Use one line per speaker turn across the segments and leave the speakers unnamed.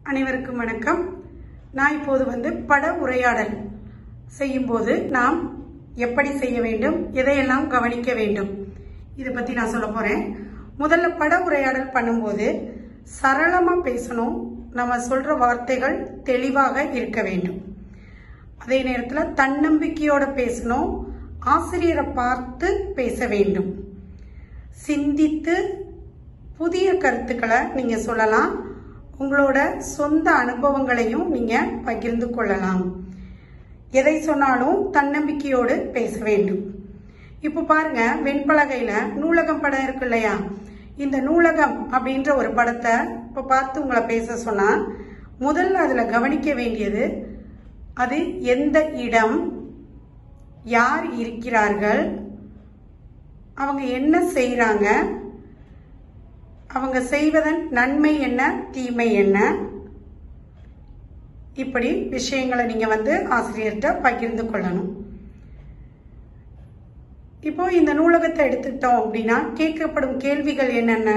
அனைவருக்கும் வணக்கம் நான் இப்போது வந்து பட உரையாடல் செய்யும்போது நாம் எப்படி செய்ய வேண்டும் எதையெல்லாம் கவனிக்க வேண்டும் இதை பற்றி நான் சொல்ல போகிறேன் முதல்ல பட உரையாடல் பண்ணும்போது சரளமாக பேசணும் நம்ம சொல்கிற வார்த்தைகள் தெளிவாக இருக்க வேண்டும் அதே நேரத்தில் தன்னம்பிக்கையோட பேசணும் ஆசிரியரை பார்த்து பேச வேண்டும் சிந்தித்து புதிய கருத்துக்களை நீங்கள் சொல்லலாம் உங்களோட சொந்த அனுபவங்களையும் நீங்கள் பகிர்ந்து கொள்ளலாம் எதை சொன்னாலும் தன்னம்பிக்கையோடு பேச வேண்டும் இப்போ பாருங்க வெண்பலகையில் நூலகம் படம் இருக்கு இல்லையா இந்த நூலகம் அப்படின்ற ஒரு படத்தை இப்போ பார்த்து உங்களை பேச சொன்னால் முதல்ல அதில் கவனிக்க வேண்டியது அது எந்த இடம் யார் இருக்கிறார்கள் அவங்க என்ன செய்கிறாங்க அவங்க செய்வதன் நன்மை என்ன தீமை என்ன இப்படி விஷயங்களை நீங்க வந்து ஆசிரியர்கிட்ட பகிர்ந்து கொள்ளணும் இப்போ இந்த நூலகத்தை எடுத்துக்கிட்டோம் அப்படின்னா கேட்கப்படும் கேள்விகள் என்னென்ன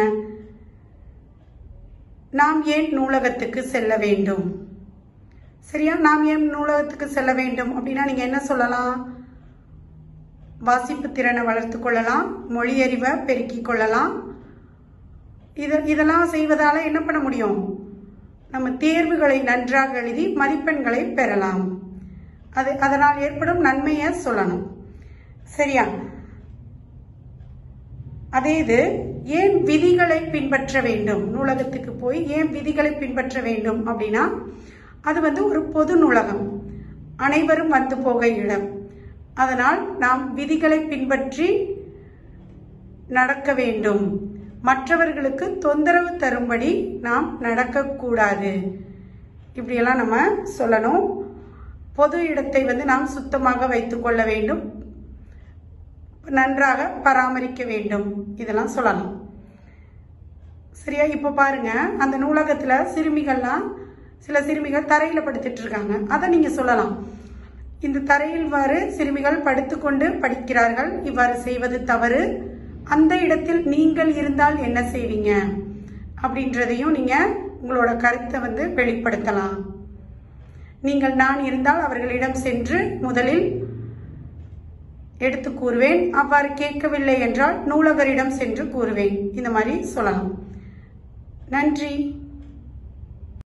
நாம் ஏன் நூலகத்துக்கு செல்ல வேண்டும் சரியா நாம் ஏன் நூலகத்துக்கு செல்ல வேண்டும் அப்படின்னா நீங்க என்ன சொல்லலாம் வாசிப்பு திறனை வளர்த்து கொள்ளலாம் மொழியறிவை பெருக்கிக் கொள்ளலாம் இது இதெல்லாம் செய்வதால என்ன பண்ண முடியும் நம்ம தேர்வுகளை நன்றாக எழுதி மதிப்பெண்களை பெறலாம் அது அதனால் ஏற்படும் நன்மையை சொல்லணும் சரியா அதே இது ஏன் விதிகளை பின்பற்ற வேண்டும் நூலகத்துக்கு போய் ஏன் விதிகளை பின்பற்ற வேண்டும் அப்படின்னா அது வந்து ஒரு பொது நூலகம் அனைவரும் வந்து போக இடம் அதனால் நாம் விதிகளை பின்பற்றி நடக்க வேண்டும் மற்றவர்களுக்கு தொந்தரவு தரும்படி நாம் நடக்கக்கூடாது இப்படியெல்லாம் நம்ம சொல்லணும் பொது இடத்தை வந்து நாம் சுத்தமாக வைத்துக்கொள்ள வேண்டும் நன்றாக பராமரிக்க வேண்டும் இதெல்லாம் சொல்லலாம் சரியா இப்போ பாருங்க அந்த நூலகத்தில் சிறுமிகள்லாம் சில சிறுமிகள் தரையில் படுத்துட்டு இருக்காங்க அதை நீங்கள் சொல்லலாம் இந்த தரையில் வாறு சிறுமிகள் படுத்துக்கொண்டு படிக்கிறார்கள் இவ்வாறு செய்வது தவறு அந்த இடத்தில் நீங்கள் இருந்தால் என்ன செய்வீங்க அப்படின்றதையும் நீங்கள் உங்களோட கருத்தை வந்து வெளிப்படுத்தலாம் நீங்கள் நான் இருந்தால் அவர்களிடம் சென்று முதலில் எடுத்து கூறுவேன் அவ்வாறு கேட்கவில்லை என்றால் நூலகரிடம் சென்று கூறுவேன் இந்த மாதிரி சொல்லலாம் நன்றி